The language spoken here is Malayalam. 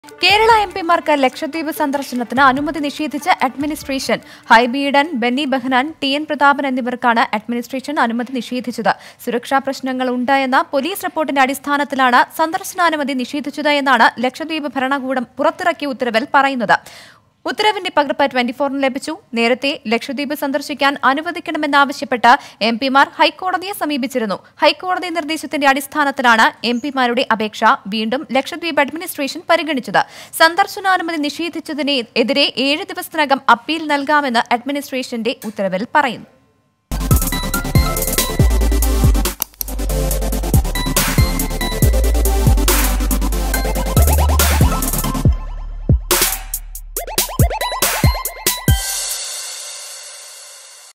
കേരള എം പിമാർക്ക് ലക്ഷദ്വീപ് സന്ദർശനത്തിന് അനുമതി നിഷേധിച്ച administration Hibi Eden Benny Behanan T N Prathapan എന്നിവർക്കാണ് അഡ്മിനിസ്ട്രേഷൻ അനുമതി നിഷേധിച്ചത് സുരക്ഷാ പ്രശ്നങ്ങൾ ഉണ്ടായെന്ന പോലീസ് റിപ്പോർട്ടിന്റെ അടിസ്ഥാനത്തിലാണ് സന്ദർശനാനുമതി നിഷേധിച്ചത് എന്നാണ് ലക്ഷദ്വീപ് ഭരണകൂടം പുറത്തിറക്കിയ ഉത്തരവിൽ പറയുന്നത് ഉത്തരവിന്റെ പകർപ്പ് ട്വന്റി ഫോറിന് ലഭിച്ചു നേരത്തെ ലക്ഷദ്വീപ് സന്ദർശിക്കാൻ അനുവദിക്കണമെന്നാവശ്യപ്പെട്ട് എം പിമാർ ഹൈക്കോടതിയെ സമീപിച്ചിരുന്നു ഹൈക്കോടതി നിർദ്ദേശത്തിന്റെ അടിസ്ഥാനത്തിലാണ് എം പിമാരുടെ അപേക്ഷ വീണ്ടും ലക്ഷദ്വീപ് അഡ്മിനിസ്ട്രേഷൻ പരിഗണിച്ചത് സന്ദർശനാനുമതി നിഷേധിച്ചതിനെ എതിരെ ഏഴ് ദിവസത്തിനകം അപ്പീൽ നൽകാമെന്ന് അഡ്മിനിസ്ട്രേഷന്റെ ഉത്തരവിൽ പറയുന്നു